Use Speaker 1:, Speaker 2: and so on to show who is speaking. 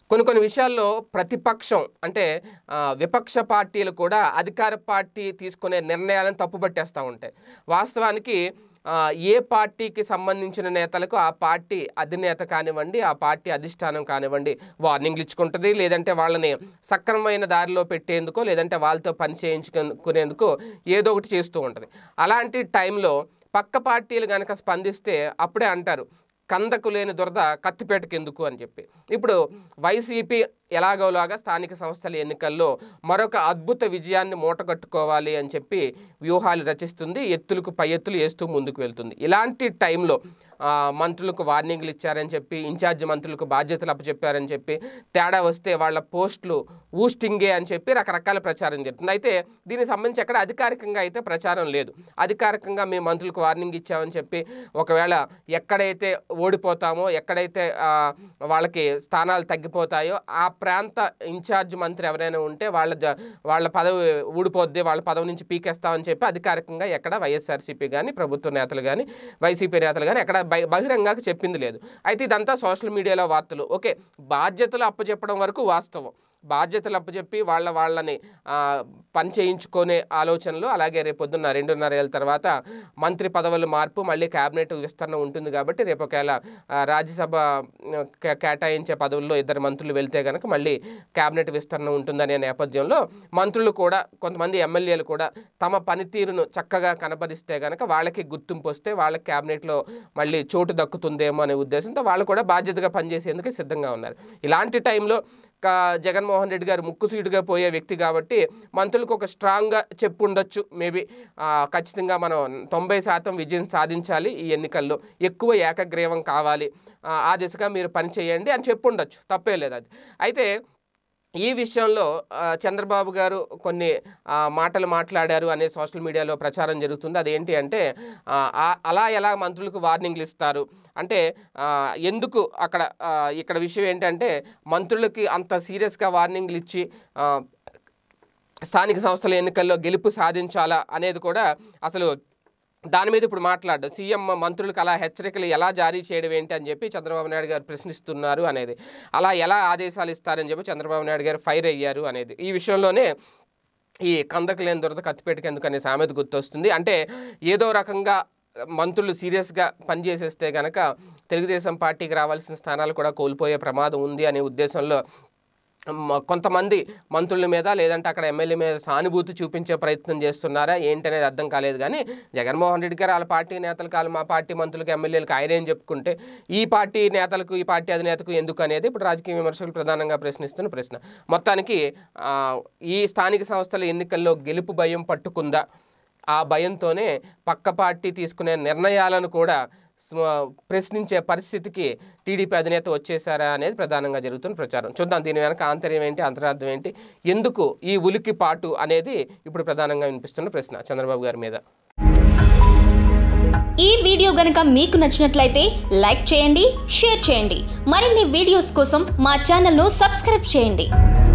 Speaker 1: కొన్ని కొన్ని విషయాల్లో ప్రతిపక్షం అంటే ఆ, విపక్ష పార్టీలు కూడా అధికార పార్టీ తీసుకునే నిర్ణయాలను తప్పుపట్టేస్తూ ఉంటాయి వాస్తవానికి ఆ, ఏ పార్టీకి సంబంధించిన నేతలకు ఆ పార్టీ అధినేత కానివ్వండి ఆ పార్టీ అధిష్టానం కానివ్వండి వార్నింగ్లు ఇచ్చుకుంటుంది లేదంటే వాళ్ళని సక్రమమైన దారిలో పెట్టేందుకో లేదంటే వాళ్ళతో పని చేయించుకునేందుకు ఏదో ఒకటి చేస్తూ ఉంటుంది అలాంటి టైంలో పక్క పార్టీలు కనుక స్పందిస్తే అప్పుడే అంటారు కందకు లేని దురద కత్తిపేటకి ఎందుకు అని చెప్పి ఇప్పుడు వైసీపీ ఎలాగోలాగా స్థానిక సంస్థల ఎన్నికల్లో మరొక అద్భుత విజయాన్ని మూటగట్టుకోవాలి అని చెప్పి వ్యూహాలు రచిస్తుంది ఎత్తులకు పై ఎత్తులు వేస్తూ ముందుకు వెళ్తుంది ఇలాంటి టైంలో ఆ, మంత్రులకు వార్నింగ్లు ఇచ్చారని చెప్పి ఇన్ఛార్జ్ మంత్రులకు బాధ్యతలు అప్పచెప్పారని చెప్పి తేడా వస్తే వాళ్ళ పోస్టులు ఊస్టింగే అని చెప్పి రకరకాల ప్రచారం జరుగుతుంది అయితే దీనికి సంబంధించి ఎక్కడ అధికారికంగా అయితే ప్రచారం లేదు అధికారికంగా మేము మంత్రులకు వార్నింగ్ ఇచ్చామని చెప్పి ఒకవేళ ఎక్కడైతే ఓడిపోతామో ఎక్కడైతే ఆ, వాళ్ళకి స్థానాలు తగ్గిపోతాయో ఆ ప్రాంత ఇన్ఛార్జ్ మంత్రి ఎవరైనా ఉంటే వాళ్ళ జ- వాళ్ళ పదవి ఊడిపోద్ది వాళ్ళ పదవి నుంచి పీకేస్తామని చెప్పి అధికారికంగా ఎక్కడ వైఎస్ఆర్సీపీ కానీ ప్రభుత్వ నేతలు కానీ వైసీపీ నేతలు కానీ ఎక్కడ బహి- బహిరంగంగా చెప్పింది లేదు అయితే ఇదంతా సోషల్ మీడియాలో వార్తలు ఓకే బాధ్యతలు అప్పచెప్పడం వరకు వాస్తవం బాధ్యతలు అప్పచెప్పి వాళ్ళ వాళ్ళని ఆ, పని చేయించుకునే ఆలోచనలు అలాగే రేపు పొద్దున్న రెండున్నర ఏళ్ళ తర్వాత మంత్రి పదవుల మార్పు మళ్ళీ కేబినెట్ విస్తరణ ఉంటుంది కాబట్టి రేపు ఒకవేళ ఆ, రాజ్యసభ ఆ, కే- కేటాయించే పదవుల్లో ఇద్దరు మంత్రులు వెళ్తే కనుక మళ్ళీ కేబినెట్ విస్తరణ ఉంటుందనే నేపథ్యంలో మంత్రులు కూడా కొంతమంది ఎమ్మెల్యేలు కూడా తమ పనితీరును చక్కగా కనబరిస్తే కనుక వాళ్ళకి గుర్తింపు వస్తే వాళ్ళకి కేబినెట్లో మళ్ళీ చోటు దక్కుతుందేమో అనే ఉద్దేశంతో వాళ్ళు కూడా బాధ్యతగా పనిచేసేందుకు సిద్ధంగా ఉన్నారు ఇలాంటి టైంలో కా- జగన్మోహన్ రెడ్డి గారు ముక్కుసూటిగా పోయే వ్యక్తి కాబట్టి మంత్రులకు ఒక స్ట్రాంగ్గా చెప్పు ఉండొచ్చు మేబీ ఖచ్చితంగా మనం తొంభై శాతం విజయం సాధించాలి ఈ ఎన్నికల్లో ఎక్కువ ఏకగ్రీవం కావాలి ఆ, ఆ దిశగా మీరు పని చేయండి అని చెప్పు ఉండొచ్చు తప్పే లేదు అది అయితే ఈ విషయంలో ఆ, చంద్రబాబు గారు కొన్ని ఆ, మాటలు మాట్లాడారు అనే సోషల్ మీడియాలో ప్రచారం జరుగుతుంది అదేంటి అంటే ఆ, ఆ- అలా ఎలా మంత్రులకు వార్నింగ్లు ఇస్తారు అంటే ఆ, ఎందుకు అక్కడ ఆ, ఇక్కడ విషయం ఏంటంటే మంత్రులకి అంత సీరియస్గా వార్నింగ్లు ఇచ్చి ఆ, స్థానిక సంస్థల ఎన్నికల్లో గెలుపు సాధించాలా అనేది కూడా అసలు దాని మీద ఇప్పుడు మాట్లాడడం సీఎం మంత్రులకు అలా హెచ్చరికలు ఎలా జారీ చేయడం ఏంటి అని చెప్పి చంద్రబాబు నాయుడు గారు ప్రశ్నిస్తున్నారు అనేది అలా ఎలా ఆదేశాలు ఇస్తారని చెప్పి చంద్రబాబు నాయుడు గారు ఫైర్ అయ్యారు అనేది ఈ విషయంలోనే ఈ కందకు లేని దొరద కత్తిపెట్టుకు ఎందుకు అనే సామెత గుర్తొస్తుంది అంటే ఏదో రకంగా మంత్రులు సీరియస్గా పనిచేసేస్తే కనుక తెలుగుదేశం పార్టీకి రావాల్సిన స్థానాలు కూడా కోల్పోయే ప్రమాదం ఉంది అనే ఉద్దేశంలో మ- కొంతమంది మంత్రుల మీద లేదంటే అక్కడ ఎమ్మెల్యే మీద సానుభూతి చూపించే ప్రయత్నం చేస్తున్నారా ఏంటనేది అర్థం కాలేదు కానీ జగన్మోహన్ రెడ్డి గారు వాళ్ళ పార్టీ నేతలకు వాళ్ళు మా పార్టీ మంత్రులకు ఎమ్మెల్యేలకు ఆయన ఏం చెప్పుకుంటే ఈ పార్టీ నేతలకు ఈ పార్టీ అధినేతకు ఎందుకు అనేది ఇప్పుడు రాజకీయ విమర్శకులు ప్రధానంగా ప్రశ్నిస్తున్న ప్రశ్న మొత్తానికి ఆ, ఈ స్థానిక సంస్థల ఎన్నికల్లో గెలుపు భయం పట్టుకుందా ఆ భయంతోనే పక్క పార్టీ తీసుకునే నిర్ణయాలను కూడా స్వ- ప్రశ్నించే పరిస్థితికి టీడీపీ అధినేత వచ్చేసారా అనేది ప్రధానంగా జరుగుతున్న ప్రచారం చూద్దాం దీని వెనక ఆంతర్యం ఏంటి అంతరార్థం ఏంటి ఎందుకు ఈ ఉలికి పాటు అనేది ఇప్పుడు ప్రధానంగా వినిపిస్తున్న ప్రశ్న చంద్రబాబు గారి మీద
Speaker 2: ఈ వీడియో గనక మీకు నచ్చినట్లయితే లైక్ చేయండి షేర్ చేయండి మరిన్ని వీడియోస్ కోసం మా ఛానల్ను సబ్స్క్రైబ్ చేయండి